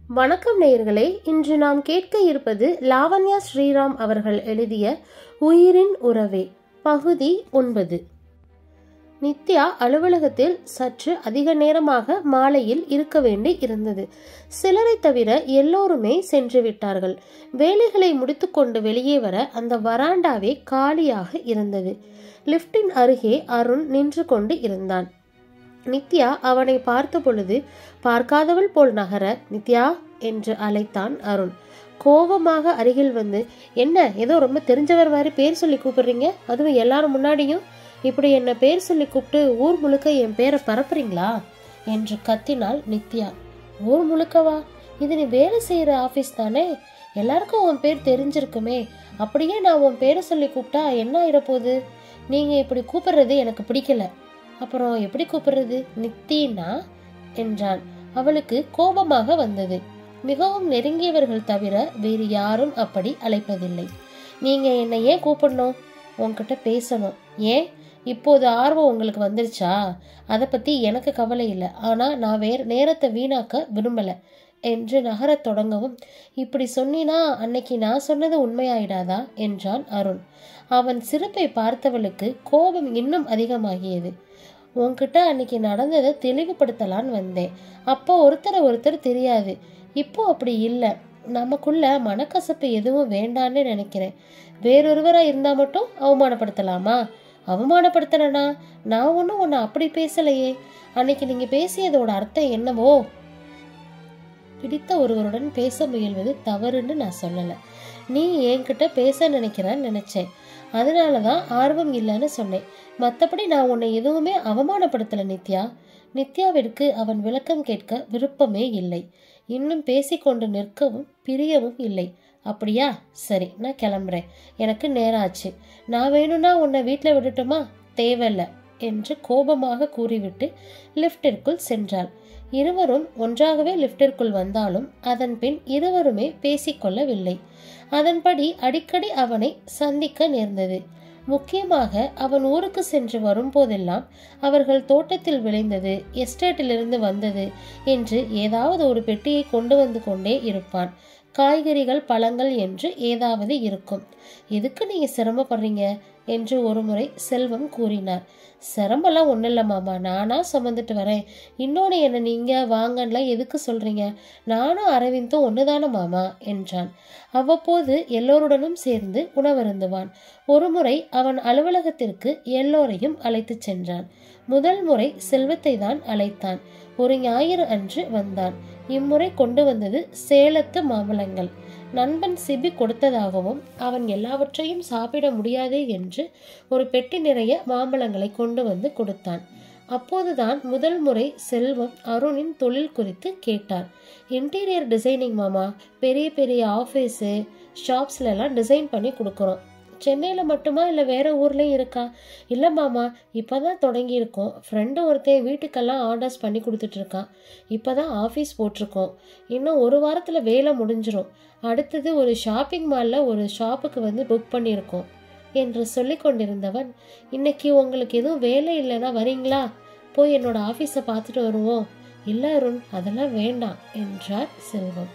வணக்கம் நேயர்களே இன்று நாம் கேட்க இருப்பது லாவண்யா ஸ்ரீராம் அவர்கள் எழுதிய உயிரின் உறவே பகுதி ஒன்பது நித்யா அலுவலகத்தில் சற்று அதிக நேரமாக மாலையில் இருக்க வேண்டி இருந்தது சிலரை தவிர எல்லோருமே சென்று விட்டார்கள் வேலைகளை முடித்துக்கொண்டு வெளியே வர அந்த வராண்டாவே காலியாக இருந்தது லிஃப்டின் அருகே அருண் நின்று கொண்டு இருந்தான் நித்யா அவனை பார்த்த பொழுது பார்க்காதவள் போல் நகர நித்யா என்று அழைத்தான் அருண் கோபமாக அருகில் வந்து என்ன ஏதோ ரொம்ப தெரிஞ்சவர் மாதிரி பேர் சொல்லி கூப்பிடுறீங்க அதுவும் எல்லாரும் முன்னாடியும் இப்படி என்ன பேர் சொல்லி கூப்பிட்டு ஊர் முழுக்க என் பேரை பரப்புறீங்களா என்று கத்தினாள் நித்யா ஊர் முழுக்கவா இது நீ வேலை செய்யற ஆபீஸ் தானே எல்லாருக்கும் உன் பேர் தெரிஞ்சிருக்குமே அப்படியே நான் உன் பேரை சொல்லி கூப்பிட்டா என்ன ஆயிடப்போகுது நீங்க இப்படி கூப்பிடுறது எனக்கு பிடிக்கல அப்புறம் எப்படி கூப்பிடுறது நித்தினா என்றான் அவளுக்கு கோபமாக வந்தது மிகவும் நெருங்கியவர்கள் தவிர வேறு யாரும் அப்படி அழைப்பதில்லை நீங்க என்னை ஏன் கூப்பிடணும் உன்கிட்ட பேசணும் ஏன் இப்போது ஆர்வம் உங்களுக்கு வந்துருச்சா அதை பத்தி எனக்கு கவலை இல்லை ஆனா நான் வேற நேரத்தை வீணாக்க விரும்பல என்று நகரத் தொடங்கவும் இப்படி சொன்னினா அன்னைக்கு நான் சொன்னது உண்மையாயிடாதா என்றான் அருண் அவன் சிரிப்பை பார்த்தவளுக்கு கோபம் இன்னும் அதிகமாகியது உன்கிட்ட அன்னைக்கு நடந்ததை தெளிவுபடுத்தலான்னு வந்தேன் அப்போ ஒருத்தரை ஒருத்தர் தெரியாது இப்போ அப்படி இல்லை நமக்குள்ள மனக்கசப்பு எதுவும் வேண்டான்னு நினைக்கிறேன் வேறொருவரா இருந்தா மட்டும் அவமானப்படுத்தலாமா அவமானப்படுத்தலனா நான் ஒன்றும் உன்னை அப்படி பேசலையே அன்னைக்கு நீங்க பேசியதோட அர்த்தம் என்னவோ பிடித்த ஒருவருடன் பேச முயல்வது தவறுன்னு நான் சொல்லலை நீ என்கிட்ட பேச நினைக்கிறேன்னு நினைச்சேன் அதனால தான் ஆர்வம் இல்லைன்னு சொன்னேன் மற்றபடி நான் உன்னை எதுவுமே அவமானப்படுத்தலை நித்யா நித்யாவிற்கு அவன் விளக்கம் கேட்க விருப்பமே இல்லை இன்னும் பேசிக்கொண்டு நிற்கவும் பிரியவும் இல்லை அப்படியா சரி நான் கிளம்புறேன் எனக்கு நேரம் ஆச்சு நான் வேணும்னா உன்னை வீட்டில் விடட்டுமா தேவையில்ல என்று கோபமாக கூறிவிட்டு லிஃப்டிற்குள் சென்றாள் இருவரும் ஒன்றாகவே லிஃப்டிற்குள் வந்தாலும் அதன் பின் இருவருமே பேசிக்கொள்ளவில்லை அதன்படி அடிக்கடி அவனை சந்திக்க நேர்ந்தது முக்கியமாக அவன் ஊருக்கு சென்று வரும்போதெல்லாம் அவர்கள் தோட்டத்தில் விளைந்தது எஸ்டேட்டிலிருந்து வந்தது என்று ஏதாவது ஒரு பெட்டியை கொண்டு வந்து கொண்டே இருப்பான் காய்கறிகள் பழங்கள் என்று ஏதாவது இருக்கும் எதுக்கு நீங்க சிரமப்படுறீங்க என்று ஒருமுறை செல்வம் கூறினார் சிரமம்லாம் ஒன்றும் இல்லை மாமா நானா சுமந்துட்டு வரேன் இன்னொன்று என்னை நீங்கள் வாங்கலாம் எதுக்கு சொல்கிறீங்க நானும் அரவிந்தும் ஒன்று தானே மாமா என்றான் அவ்வப்போது எல்லோருடனும் சேர்ந்து உணவருந்துவான் ஒருமுறை அவன் அலுவலகத்திற்கு எல்லோரையும் அழைத்துச் சென்றான் முதல் முறை செல்வத்தை தான் அழைத்தான் ஒரு ஞாயிறு அன்று வந்தான் இம்முறை கொண்டு வந்தது சேலத்து மாம்பழங்கள் நண்பன் சிபி கொடுத்ததாகவும் அவன் எல்லாவற்றையும் சாப்பிட முடியாது என்று ஒரு பெட்டி நிறைய மாம்பழங்களை கொண்டு வந்து கொடுத்தான் அப்போதுதான் முதல் முறை செல்வம் அருணின் தொழில் குறித்து கேட்டார் இன்டீரியர் டிசைனிங் மாமா பெரிய பெரிய ஆஃபீஸு ஷாப்ஸ்லலாம் டிசைன் பண்ணி கொடுக்குறோம் சென்னையில் மட்டுமா இல்லை வேற ஊர்லேயும் இருக்கா இல்லை மாமா இப்போ தான் தொடங்கியிருக்கோம் ஃப்ரெண்டு ஒருத்தன் வீட்டுக்கெல்லாம் ஆர்டர்ஸ் பண்ணி கொடுத்துட்ருக்கான் இப்போ தான் ஆஃபீஸ் போட்டிருக்கோம் இன்னும் ஒரு வாரத்தில் வேலை முடிஞ்சிரும் அடுத்தது ஒரு ஷாப்பிங் மாலில் ஒரு ஷாப்புக்கு வந்து புக் பண்ணியிருக்கோம் என்று சொல்லி கொண்டிருந்தவன் இன்னைக்கு உங்களுக்கு எதுவும் வேலை இல்லைன்னா வரீங்களா போய் என்னோட ஆஃபீஸை பார்த்துட்டு வருவோம் இல்லை அருண் அதெல்லாம் வேண்டாம் என்றார் செல்வம்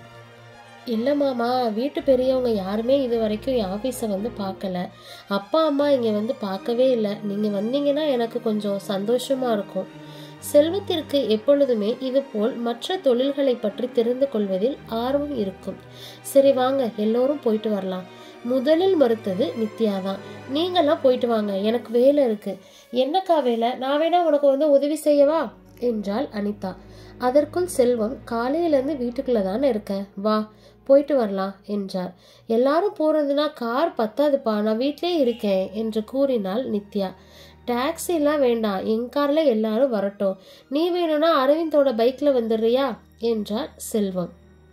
இல்லை மாமா வீட்டு பெரியவங்க யாருமே இது வரைக்கும் என் ஆஃபீஸை வந்து பார்க்கல அப்பா அம்மா இங்கே வந்து பார்க்கவே இல்லை நீங்கள் வந்தீங்கன்னா எனக்கு கொஞ்சம் சந்தோஷமாக இருக்கும் செல்வத்திற்கு எப்பொழுதுமே இதுபோல் மற்ற தொழில்களை பற்றி தெரிந்து கொள்வதில் ஆர்வம் இருக்கும் சரி வாங்க எல்லோரும் போயிட்டு வரலாம் முதலில் மறுத்தது நித்யா தான் நீங்களாம் போயிட்டு வாங்க எனக்கு வேலை இருக்கு என்னக்கா வேலை நான் வேணா உனக்கு வந்து உதவி செய்யவா என்றாள் அனிதா அதற்குள் செல்வம் காலையிலேருந்து வீட்டுக்குள்ள தானே இருக்க வா போயிட்டு வரலாம் என்றார் எல்லாரும் போறதுனா கார் பத்தாதுப்பா நான் வீட்டிலே இருக்கேன் என்று கூறினாள் நித்யா டாக்ஸிலாம் வேண்டாம் என் கார்ல எல்லாரும் வரட்டும் நீ வேணும்னா அரவிந்தோட பைக்ல வந்துடுறியா என்றார் செல்வம்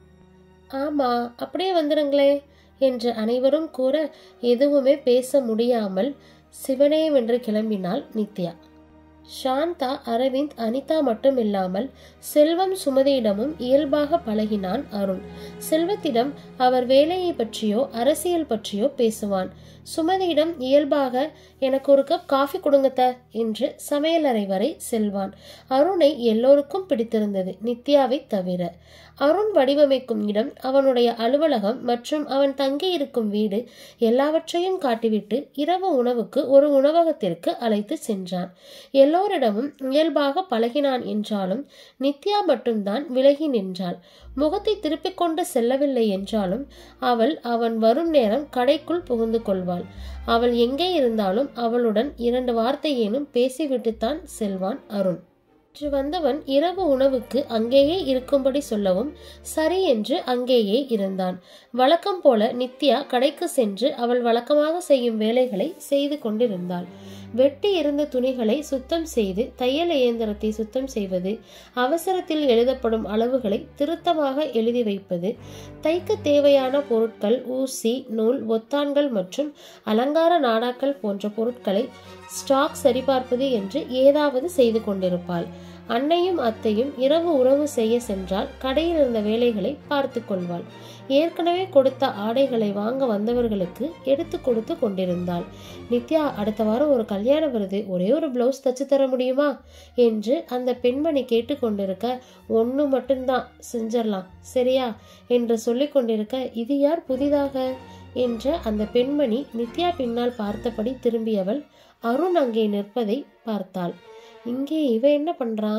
ஆமா அப்படியே வந்துடுங்களே என்று அனைவரும் கூற எதுவுமே பேச முடியாமல் சிவனேவென்று கிளம்பினாள் நித்யா சாந்தா அரவிந்த் அனிதா மட்டும் இல்லாமல் செல்வம் சுமதியிடமும் இயல்பாக பழகினான் அருண் செல்வத்திடம் அவர் வேலையை பற்றியோ அரசியல் பற்றியோ பேசுவான் சுமதியிடம் இயல்பாக எனக்கு ஒரு கப் காஃபி கொடுங்கத்த என்று சமையலறை வரை செல்வான் அருணை எல்லோருக்கும் பிடித்திருந்தது நித்யாவை தவிர அருண் வடிவமைக்கும் இடம் அவனுடைய அலுவலகம் மற்றும் அவன் தங்கியிருக்கும் வீடு எல்லாவற்றையும் காட்டிவிட்டு இரவு உணவுக்கு ஒரு உணவகத்திற்கு அழைத்து சென்றான் எல்லோரிடமும் இயல்பாக பழகினான் என்றாலும் நித்யா மட்டும்தான் விலகி நின்றாள் முகத்தை திருப்பிக் கொண்டு செல்லவில்லை என்றாலும் அவள் அவன் வரும் நேரம் கடைக்குள் புகுந்து கொள்வாள் அவள் எங்கே இருந்தாலும் அவளுடன் இரண்டு வார்த்தையேனும் பேசிவிட்டுத்தான் செல்வான் அருண் இன்று வந்தவன் இரவு உணவுக்கு அங்கேயே இருக்கும்படி சொல்லவும் சரி என்று அங்கேயே இருந்தான் வழக்கம் போல நித்யா கடைக்கு சென்று அவள் வழக்கமாக செய்யும் வேலைகளை செய்து கொண்டிருந்தாள் வெட்டி இருந்த துணிகளை சுத்தம் செய்து தையல் இயந்திரத்தை சுத்தம் செய்வது அவசரத்தில் எழுதப்படும் அளவுகளை திருத்தமாக எழுதி வைப்பது தைக்க தேவையான பொருட்கள் ஊசி நூல் பொத்தான்கள் மற்றும் அலங்கார நாடாக்கள் போன்ற பொருட்களை ஸ்டாக் சரிபார்ப்பது என்று ஏதாவது செய்து கொண்டிருப்பாள் அன்னையும் அத்தையும் இரவு உறவு செய்ய சென்றால் கடையில் இருந்த வேலைகளை பார்த்து கொள்வாள் ஏற்கனவே கொடுத்த ஆடைகளை வாங்க வந்தவர்களுக்கு எடுத்து கொடுத்து கொண்டிருந்தாள் நித்யா அடுத்த வாரம் ஒரு கல்யாணம் வருது ஒரே ஒரு பிளவுஸ் தச்சு தர முடியுமா என்று அந்த பெண்மணி கேட்டுக்கொண்டிருக்க ஒன்று மட்டும்தான் செஞ்சிடலாம் சரியா என்று சொல்லி கொண்டிருக்க இது யார் புதிதாக என்ற அந்த பெண்மணி நித்யா பின்னால் பார்த்தபடி திரும்பியவள் அருண் அங்கே நிற்பதை பார்த்தாள் இங்கே இவ என்ன பண்றான்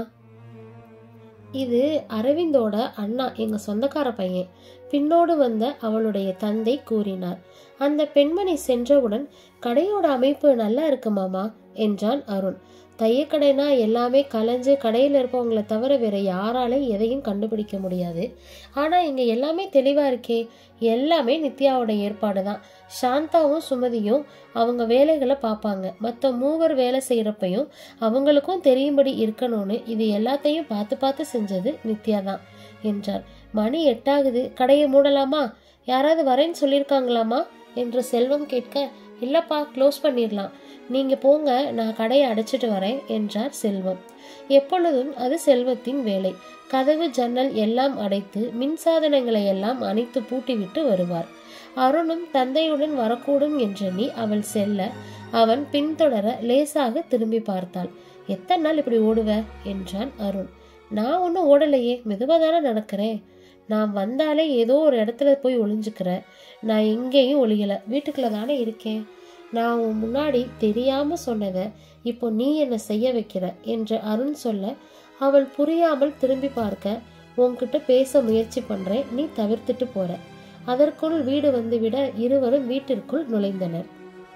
இது அரவிந்தோட அண்ணா எங்க சொந்தக்கார பையன் பின்னோடு வந்த அவளுடைய தந்தை கூறினார் அந்த பெண்மணி சென்றவுடன் கடையோட அமைப்பு நல்லா இருக்கு மாமா என்றான் அருண் தையக்கடைனா எல்லாமே கலைஞ்சு கடையில் இருப்பவங்கள தவிர வேற யாராலும் எதையும் கண்டுபிடிக்க முடியாது ஆனால் இங்கே எல்லாமே தெளிவாக இருக்கே எல்லாமே நித்யாவோட ஏற்பாடு தான் சாந்தாவும் சுமதியும் அவங்க வேலைகளை பார்ப்பாங்க மற்ற மூவர் வேலை செய்கிறப்பையும் அவங்களுக்கும் தெரியும்படி இருக்கணும்னு இது எல்லாத்தையும் பார்த்து பார்த்து செஞ்சது நித்யா தான் என்றார் மணி எட்டாகுது கடையை மூடலாமா யாராவது வரேன்னு சொல்லியிருக்காங்களாமா என்று செல்வம் கேட்க இல்லப்பா க்ளோஸ் பண்ணிடலாம் நீங்க போங்க நான் கடையை அடைச்சிட்டு வரேன் என்றார் செல்வம் எப்பொழுதும் அது செல்வத்தின் வேலை கதவு ஜன்னல் எல்லாம் அடைத்து மின்சாதனங்களை எல்லாம் அணைத்து பூட்டிவிட்டு வருவார் அருணும் தந்தையுடன் வரக்கூடும் என்றெண்ணி அவள் செல்ல அவன் பின்தொடர லேசாக திரும்பி பார்த்தாள் எத்தனை நாள் இப்படி ஓடுவ என்றான் அருண் நான் ஒன்றும் ஓடலையே மெதுவாக தானே நடக்கிறேன் நான் வந்தாலே ஏதோ ஒரு இடத்துல போய் ஒளிஞ்சுக்கிறேன் நான் எங்கேயும் ஒளியலை வீட்டுக்குள்ள தானே இருக்கேன் நான் உன் முன்னாடி தெரியாம சொன்னதை இப்போ நீ என்ன செய்ய வைக்கிற என்று அருண் சொல்ல அவள் புரியாமல் திரும்பி பார்க்க உன்கிட்ட பேச முயற்சி பண்றேன் நீ தவிர்த்துட்டு போற அதற்குள் வீடு வந்துவிட இருவரும் வீட்டிற்குள் நுழைந்தனர்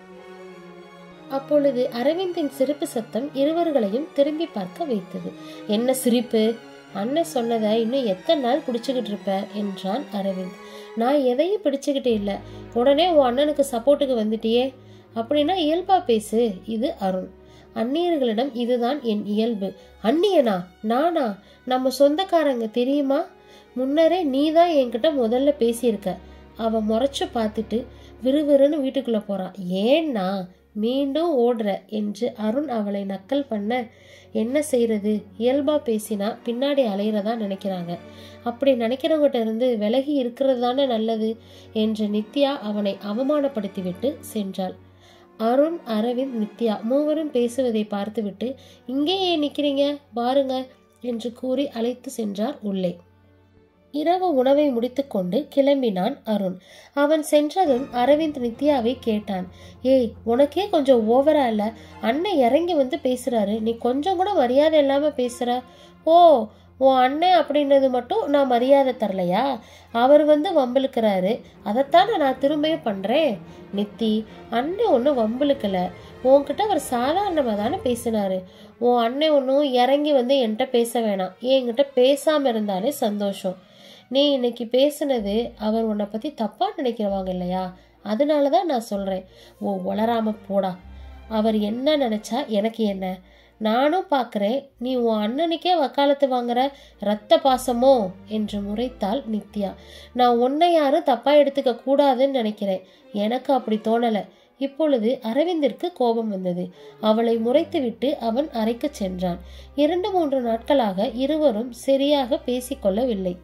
அப்பொழுது அரவிந்தின் சிரிப்பு சத்தம் இருவர்களையும் திரும்பி பார்க்க வைத்தது என்ன சிரிப்பு அண்ணன் சொன்னதை இன்னும் எத்தனை நாள் பிடிச்சுக்கிட்டு இருப்ப என்றான் அரவிந்த் நான் எதையும் பிடிச்சுக்கிட்டு இல்லை உடனே உன் அண்ணனுக்கு சப்போர்ட்டுக்கு வந்துட்டியே அப்படின்னா இயல்பா பேசு இது அருண் அந்நியர்களிடம் இதுதான் என் இயல்பு அந்நியனா நானா நம்ம சொந்தக்காரங்க தெரியுமா முன்னரே நீ தான் என்கிட்ட முதல்ல பேசியிருக்க அவ முறைச்சு பார்த்துட்டு விறுவிறுன்னு வீட்டுக்குள்ள போறான் ஏன்னா மீண்டும் ஓடுற என்று அருண் அவளை நக்கல் பண்ண என்ன செய்யறது இயல்பா பேசினா பின்னாடி அலையிறதா நினைக்கிறாங்க அப்படி நினைக்கிறவங்கிட்ட இருந்து விலகி இருக்கிறது தானே நல்லது என்று நித்யா அவனை அவமானப்படுத்திவிட்டு சென்றாள் அருண் அரவிந்த் நித்யா மூவரும் பேசுவதை பார்த்துவிட்டு இங்கே ஏன் நிற்கிறீங்க பாருங்க என்று கூறி அழைத்து சென்றார் உள்ளே இரவு உணவை முடித்துக்கொண்டு கிளம்பினான் அருண் அவன் சென்றதும் அரவிந்த் நித்யாவை கேட்டான் ஏய் உனக்கே கொஞ்சம் ஓவரா இல்ல அண்ணன் இறங்கி வந்து பேசுறாரு நீ கொஞ்சம் கூட மரியாதை இல்லாம பேசுற ஓ உன் அண்ணன் அப்படின்றது மட்டும் நான் மரியாதை தரலையா அவர் வந்து வம்பிழுக்கிறாரு அதைத்தானே நான் திரும்பியும் பண்றேன் நித்தி அண்ணன் ஒன்றும் வம்பிழுக்கல உன்கிட்ட அவர் சாதாரணமாக தானே பேசினாரு உன் அண்ணன் ஒன்றும் இறங்கி வந்து என்கிட்ட பேச வேணாம் என்கிட்ட பேசாம இருந்தாலே சந்தோஷம் நீ இன்னைக்கு பேசுனது அவர் உன்னை பத்தி தப்பா நினைக்கிறவாங்க இல்லையா அதனால தான் நான் சொல்றேன் ஓ வளராம போடா அவர் என்ன நினைச்சா எனக்கு என்ன நானும் பார்க்குறேன் நீ உன் அண்ணனுக்கே வக்காலத்து வாங்குற ரத்த பாசமோ என்று முறைத்தாள் நித்யா நான் உன்னை யாரும் தப்பா எடுத்துக்க கூடாதுன்னு நினைக்கிறேன் எனக்கு அப்படி தோணலை இப்பொழுது அரவிந்திற்கு கோபம் வந்தது அவளை முறைத்துவிட்டு அவன் அறைக்கு சென்றான் இரண்டு மூன்று நாட்களாக இருவரும் சரியாக பேசிக்கொள்ளவில்லை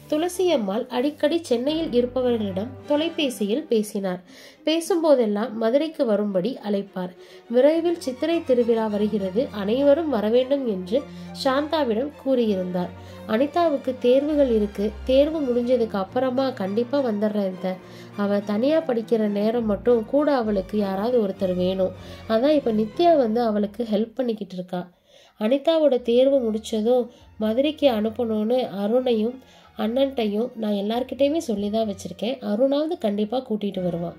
துளசி அம்மாள் அடிக்கடி சென்னையில் இருப்பவர்களிடம் தொலைபேசியில் பேசினார் பேசும்போதெல்லாம் மதுரைக்கு வரும்படி அழைப்பார் விரைவில் சித்திரை திருவிழா வருகிறது அனைவரும் வரவேண்டும் என்று சாந்தாவிடம் கூறியிருந்தார் அனிதாவுக்கு தேர்வுகள் இருக்கு தேர்வு முடிஞ்சதுக்கு அப்புறமா கண்டிப்பா வந்துடுறேன் அத்தை. அவ தனியா படிக்கிற நேரம் மட்டும் கூட அவளுக்கு யாராவது ஒருத்தர் வேணும் அதான் இப்ப நித்யா வந்து அவளுக்கு ஹெல்ப் பண்ணிக்கிட்டு இருக்கா அனிதாவோட தேர்வு முடிச்சதும் மதுரைக்கு அனுப்பணும்னு அருணையும் அண்ணன்ட்டையும் நான் எல்லார்கிட்டயுமே சொல்லி தான் வச்சிருக்கேன் அருணாவது கண்டிப்பாக கூட்டிட்டு வருவான்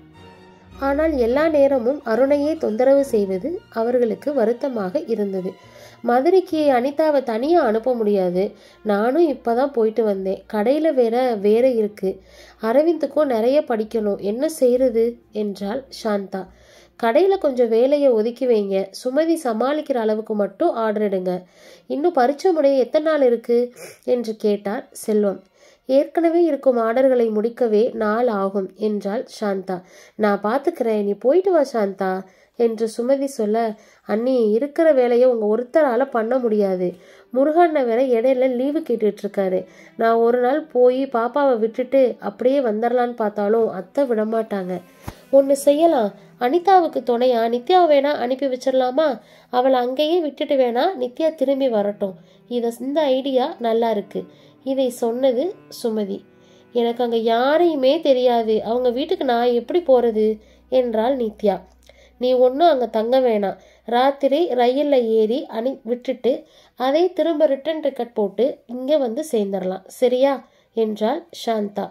ஆனால் எல்லா நேரமும் அருணையே தொந்தரவு செய்வது அவர்களுக்கு வருத்தமாக இருந்தது மதுரைக்கு அனிதாவை தனியாக அனுப்ப முடியாது நானும் இப்போ தான் போயிட்டு வந்தேன் கடையில் வேற வேற இருக்கு அரவிந்துக்கும் நிறைய படிக்கணும் என்ன செய்யறது என்றாள் சாந்தா கடையில் கொஞ்சம் வேலையை ஒதுக்கி வைங்க சுமதி சமாளிக்கிற அளவுக்கு மட்டும் ஆர்டர் எடுங்க இன்னும் பரீட்சை முடிய எத்தனை நாள் இருக்கு என்று கேட்டார் செல்வம் ஏற்கனவே இருக்கும் ஆர்டர்களை முடிக்கவே நாள் ஆகும் என்றாள் சாந்தா நான் பார்த்துக்கிறேன் நீ போயிட்டு வா சாந்தா என்று சுமதி சொல்ல அண்ணி இருக்கிற வேலையை உங்க ஒருத்தரால பண்ண முடியாது முருகண்ண வேற இடையில லீவு கேட்டுட்டு இருக்காரு நான் ஒரு நாள் போய் பாப்பாவை விட்டுட்டு அப்படியே வந்துடலான்னு பார்த்தாலும் அத்தை விடமாட்டாங்க ஒன்று செய்யலாம் அனிதாவுக்கு துணையா நித்யா வேணா அனுப்பி வச்சிடலாமா அவளை அங்கேயே விட்டுட்டு வேணா நித்யா திரும்பி வரட்டும் இதை இந்த ஐடியா நல்லா இருக்கு இதை சொன்னது சுமதி எனக்கு அங்கே யாரையுமே தெரியாது அவங்க வீட்டுக்கு நான் எப்படி போகிறது என்றாள் நித்யா நீ ஒன்றும் அங்கே தங்க வேணாம் ராத்திரி ரயிலில் ஏறி அனி விட்டுட்டு அதை திரும்ப ரிட்டன் டிக்கெட் போட்டு இங்கே வந்து சேர்ந்துடலாம் சரியா என்றாள் சாந்தா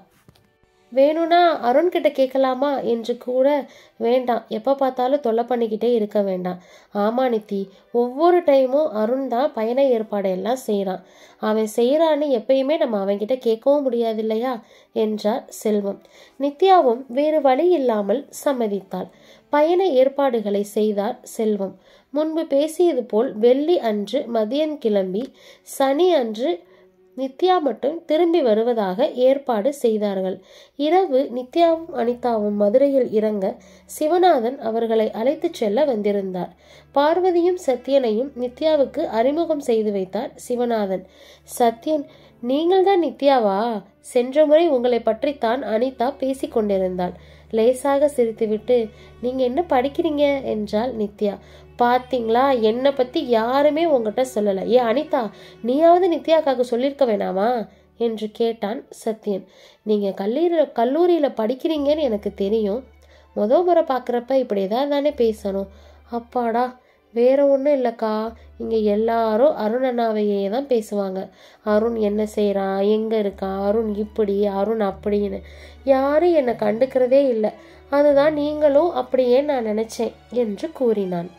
வேணும்னா அருண் கிட்ட கேட்கலாமா என்று கூட வேண்டாம் எப்போ பார்த்தாலும் தொல்லை பண்ணிக்கிட்டே இருக்க வேண்டாம் ஆமா நித்தி ஒவ்வொரு டைமும் அருண் தான் பயண ஏற்பாடு எல்லாம் செய்கிறான் அவன் செய்கிறான்னு எப்பயுமே நம்ம அவன்கிட்ட கேட்கவும் முடியாது இல்லையா என்றார் செல்வம் நித்யாவும் வேறு வழி இல்லாமல் சம்மதித்தாள் பயண ஏற்பாடுகளை செய்தார் செல்வம் முன்பு பேசியது போல் வெள்ளி அன்று மதியம் கிளம்பி சனி அன்று நித்யா மட்டும் திரும்பி வருவதாக ஏற்பாடு செய்தார்கள் இரவு நித்யாவும் அனிதாவும் மதுரையில் இறங்க சிவநாதன் அவர்களை அழைத்துச் செல்ல வந்திருந்தார் பார்வதியும் சத்யனையும் நித்யாவுக்கு அறிமுகம் செய்து வைத்தார் சிவநாதன் சத்யன் நீங்கள்தான் நித்யாவா சென்ற முறை உங்களை பற்றித்தான் அனிதா பேசிக் கொண்டிருந்தாள் லேசாக சிரித்துவிட்டு நீங்க என்ன படிக்கிறீங்க என்றாள் நித்யா பாத்தீங்களா என்னை பத்தி யாருமே உங்ககிட்ட சொல்லல ஏ அனிதா நீயாவது நித்யாக்காக்கு சொல்லியிருக்க வேணாமா என்று கேட்டான் சத்யன் நீங்க கல்லூரி கல்லூரியில படிக்கிறீங்கன்னு எனக்கு தெரியும் முத முறை பார்க்குறப்ப இப்படி ஏதாவது தானே பேசணும் அப்பாடா வேற ஒன்றும் இல்லைக்கா இங்கே எல்லாரும் அருண் அண்ணாவையே தான் பேசுவாங்க அருண் என்ன செய்கிறான் எங்கே இருக்கான் அருண் இப்படி அருண் அப்படின்னு யாரும் என்னை கண்டுக்கிறதே இல்லை அதுதான் நீங்களும் அப்படியே நான் நினச்சேன் என்று கூறினான்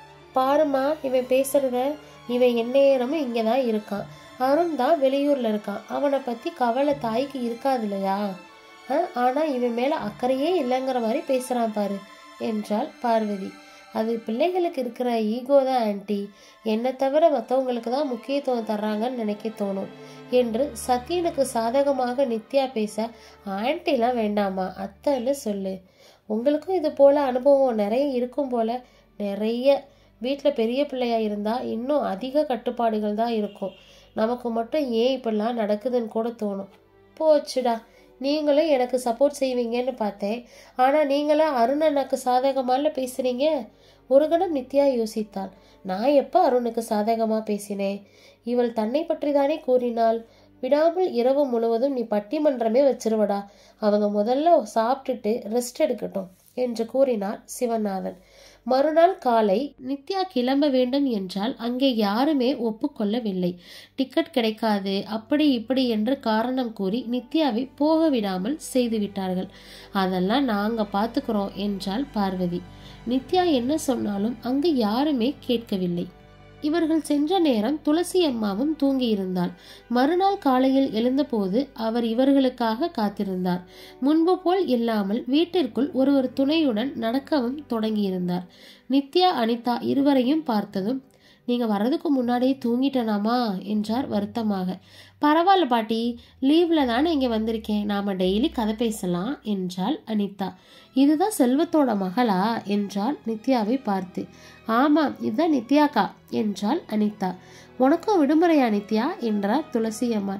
பாருமா இவன் பேசுறத இவன் எந்நேரமும் இங்கே தான் இருக்கான் அருண் தான் வெளியூர்ல இருக்கான் அவனை பத்தி கவலை தாய்க்கு இருக்காது இல்லையா அஹ், ஆனா இவன் மேல அக்கறையே இல்லைங்கிற மாதிரி பேசுறான் பாரு என்றாள் பார்வதி அது பிள்ளைகளுக்கு இருக்கிற ஈகோ தான் ஆன்ட்டி என்னை தவிர மற்றவங்களுக்கு தான் முக்கியத்துவம் தர்றாங்கன்னு நினைக்க தோணும் என்று சத்யனுக்கு சாதகமாக நித்யா பேச ஆன்ட்டிலாம் வேண்டாமா அத்தைன்னு சொல்லு உங்களுக்கும் இது போல அனுபவம் நிறைய இருக்கும் போல நிறைய வீட்டில் பெரிய பிள்ளையா இருந்தால் இன்னும் அதிக கட்டுப்பாடுகள் தான் இருக்கும் நமக்கு மட்டும் ஏன் இப்படிலாம் நடக்குதுன்னு கூட தோணும் போச்சுடா நீங்களும் எனக்கு சப்போர்ட் செய்வீங்கன்னு பார்த்தேன் ஆனால் நீங்களும் அருண் அண்ணாக்கு சாதகமால பேசுறீங்க ஒரு கணம் நித்யா யோசித்தாள் நான் எப்போ அருணுக்கு சாதகமாக பேசினேன் இவள் தன்னை பற்றி தானே கூறினாள் விடாமல் இரவு முழுவதும் நீ பட்டிமன்றமே வச்சிருவடா அவங்க முதல்ல சாப்பிட்டுட்டு ரெஸ்ட் எடுக்கட்டும் என்று கூறினார் சிவநாதன் மறுநாள் காலை நித்யா கிளம்ப வேண்டும் என்றால் அங்கே யாருமே ஒப்புக்கொள்ளவில்லை டிக்கெட் கிடைக்காது அப்படி இப்படி என்று காரணம் கூறி நித்யாவை போக விடாமல் செய்துவிட்டார்கள் அதெல்லாம் நாங்க பார்த்துக்கிறோம் என்றாள் பார்வதி நித்யா என்ன சொன்னாலும் அங்கு யாருமே கேட்கவில்லை இவர்கள் சென்ற நேரம் துளசி அம்மாவும் தூங்கியிருந்தாள் மறுநாள் காலையில் எழுந்தபோது அவர் இவர்களுக்காக காத்திருந்தார் முன்பு போல் இல்லாமல் வீட்டிற்குள் ஒருவர் துணையுடன் நடக்கவும் தொடங்கியிருந்தார் நித்யா அனிதா இருவரையும் பார்த்ததும் நீங்க வர்றதுக்கு முன்னாடியே தூங்கிட்டனாமா என்றார் வருத்தமாக பரவாயில்ல பாட்டி லீவ்ல தானே இங்க வந்திருக்கேன் நாம டெய்லி கதை பேசலாம் என்றாள் அனிதா இதுதான் செல்வத்தோட மகளா என்றாள் நித்யாவை பார்த்து ஆமாம் இதுதான் நித்யாக்கா என்றாள் அனிதா உனக்கும் விடுமுறையா நித்யா என்றார் துளசி அம்மாள்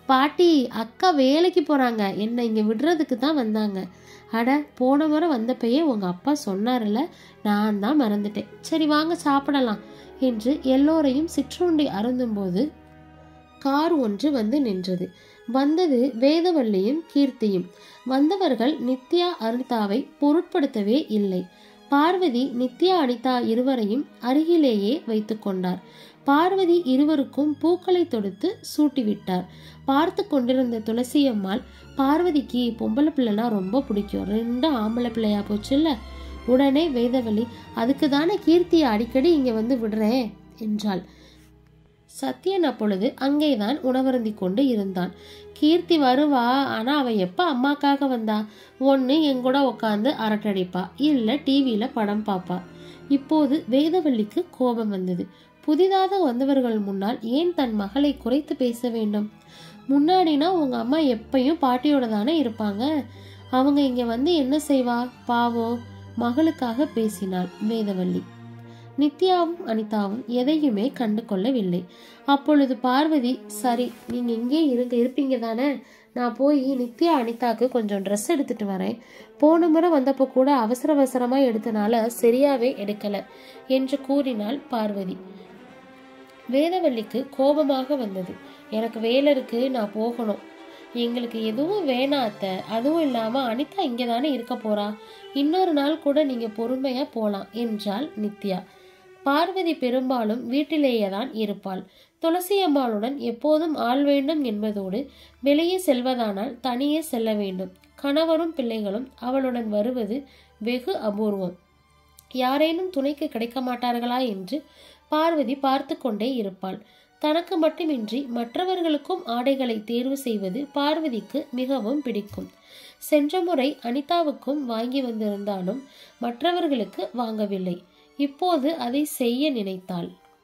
பாட்டி அக்கா வேலைக்கு போறாங்க என்னை இங்க விடுறதுக்கு தான் வந்தாங்க அட போன முறை வந்தப்பயே உங்க அப்பா சொன்னார்ல நான் தான் மறந்துட்டேன் சரி வாங்க சாப்பிடலாம் என்று எல்லோரையும் சிற்றுண்டி அருந்தும்போது கார் ஒன்று வந்து நின்றது வந்தது வேதவல்லியும் கீர்த்தியும் வந்தவர்கள் நித்யா அனிதாவை பொருட்படுத்தவே இல்லை பார்வதி நித்யா அனிதா இருவரையும் அருகிலேயே வைத்துக் கொண்டார் பார்வதி இருவருக்கும் பூக்களை தொடுத்து சூட்டிவிட்டார் பார்த்து கொண்டிருந்த துளசி அம்மாள் பார்வதிக்கு பொம்பளை பிள்ளைனா ரொம்ப பிடிக்கும் ரெண்டு ஆம்பளை பிள்ளையா போச்சுல்ல உடனே வேதவள்ளி அதுக்கு தானே கீர்த்தியை அடிக்கடி இங்க வந்து விடுறேன் என்றாள் சத்யன் அப்பொழுது அங்கேதான் உணவருந்தி கொண்டு இருந்தான் கீர்த்தி வருவா ஆனா அவ எப்ப அம்மாக்காக வந்தா ஒன்னு என் கூட உட்காந்து அரட்டடிப்பா இல்ல டிவியில படம் பாப்பா இப்போது வேதவள்ளிக்கு கோபம் வந்தது புதிதாக வந்தவர்கள் முன்னால் ஏன் தன் மகளை குறைத்து பேச வேண்டும் முன்னாடினா உங்க அம்மா எப்பயும் பாட்டியோட தானே இருப்பாங்க அவங்க இங்க வந்து என்ன செய்வா பாவம் மகளுக்காக பேசினாள் வேதவள்ளி நித்யாவும் அனிதாவும் எதையுமே கண்டு கொள்ளவில்லை அப்பொழுது பார்வதி சரி நீங்க இங்கே இருங்க இருப்பீங்க தானே நான் போய் நித்யா அனிதாக்கு கொஞ்சம் ட்ரெஸ் எடுத்துட்டு வரேன் போன முறை வந்தப்போ கூட அவசர அவசரமா எடுத்தனால சரியாவே எடுக்கல என்று கூறினாள் பார்வதி வேதவல்லிக்கு கோபமாக வந்தது எனக்கு வேலை இருக்கு நான் போகணும் எங்களுக்கு எதுவும் வேணாம் அத்தை அதுவும் இல்லாம அனிதா இங்கே தானே இருக்க போறா இன்னொரு நாள் கூட நீங்க பொறுமையா போலாம் என்றாள் நித்யா பார்வதி பெரும்பாலும் வீட்டிலேயே தான் இருப்பாள் துளசி அம்மாளுடன் எப்போதும் ஆள் வேண்டும் என்பதோடு வெளியே செல்வதானால் தனியே செல்ல வேண்டும் கணவரும் பிள்ளைகளும் அவளுடன் வருவது வெகு அபூர்வம் யாரேனும் துணைக்கு கிடைக்க மாட்டார்களா என்று பார்வதி பார்த்து கொண்டே இருப்பாள் தனக்கு மட்டுமின்றி மற்றவர்களுக்கும் ஆடைகளை தேர்வு செய்வது பார்வதிக்கு மிகவும் பிடிக்கும் சென்ற முறை அனிதாவுக்கும் வாங்கி வந்திருந்தாலும் மற்றவர்களுக்கு வாங்கவில்லை இப்போது அதை செய்ய நினைத்தாள்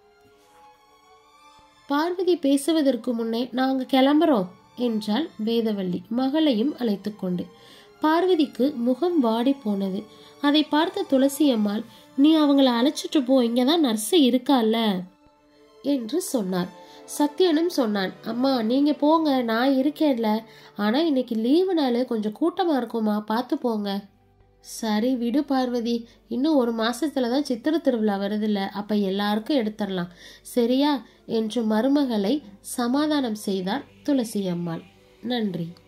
பார்வதி பேசுவதற்கு முன்னே நாங்க கிளம்புறோம் என்றாள் வேதவள்ளி மகளையும் அழைத்து கொண்டு பார்வதிக்கு முகம் வாடி போனது அதை பார்த்த துளசி அம்மாள் நீ அவங்கள அழைச்சிட்டு போ இங்கதான் நர்ஸு இருக்கால என்று சொன்னார் சத்யனும் சொன்னான் அம்மா நீங்க போங்க நான் இருக்கேன்ல ஆனா இன்னைக்கு லீவு நாள் கொஞ்சம் கூட்டமா இருக்குமா பார்த்து போங்க சரி விடு பார்வதி இன்னும் ஒரு மாசத்துல தான் சித்திர திருவிழா வருதுல்ல அப்ப எல்லாருக்கும் எடுத்துடலாம் சரியா என்று மருமகளை சமாதானம் செய்தார் துளசி அம்மாள் நன்றி